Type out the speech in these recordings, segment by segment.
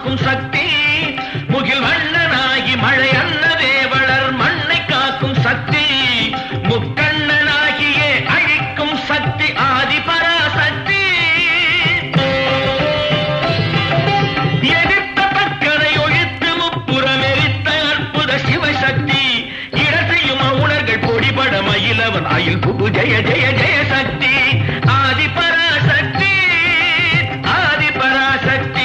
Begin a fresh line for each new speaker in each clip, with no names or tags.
காக்கும் சக்தி முகில் வண்ணனாகி மழை அன்னதே வளர் மண்ணை காக்கும் சக்தி முக்கண்ணனாகியே அழிக்கும் சக்தி ஆதி பராசக்தி எதிர்த்த பக்கரை ஒழித்து முப்புறம் எரித்த அற்புத சிவசக்தி இடத்தையும் உணர்கள் பொடிபட மயிலவன் அயில் புகு ஜெய ஜெய ஜெய சக்தி ஆதி பராசக்தி ஆதி பராசக்தி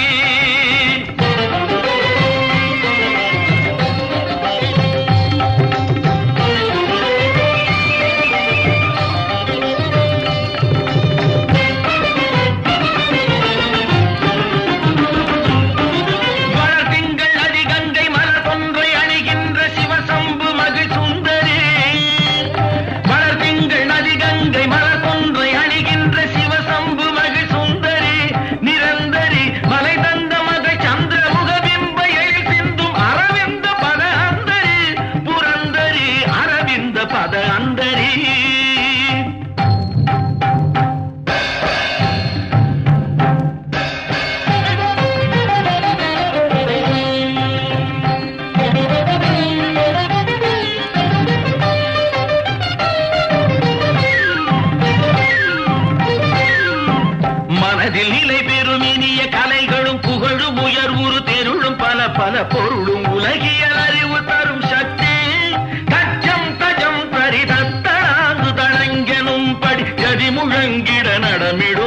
வளர் திங்கள் அதிகங்கை மலர் கொன்றை அணிகின்ற சிவசம்பு மகிழ் சுந்தரி வளர் திங்கள் நதிகங்கை மலர் கொன்றை அணிகின்ற சிவசம்பு மகிழ் சுந்தரி நிரந்தரி மலை தந்த மகள் சந்திர முகபிம்ப எழில் சிந்தும் அரவிந்த பத அந்தரி புரந்தரி அரவிந்த பத அந்தரி மனதில் நிலை பெறும் இனிய கலைகளும் புகழும் உயர்வுறு தெருளும் பல பல பொருளும் உலகியல் அறிவு தரும் சக்தி தச்சம் தஜம் தரி தத்தனாந்து தடங்கெனும் படி கதி முழங்கிட நடமிடும்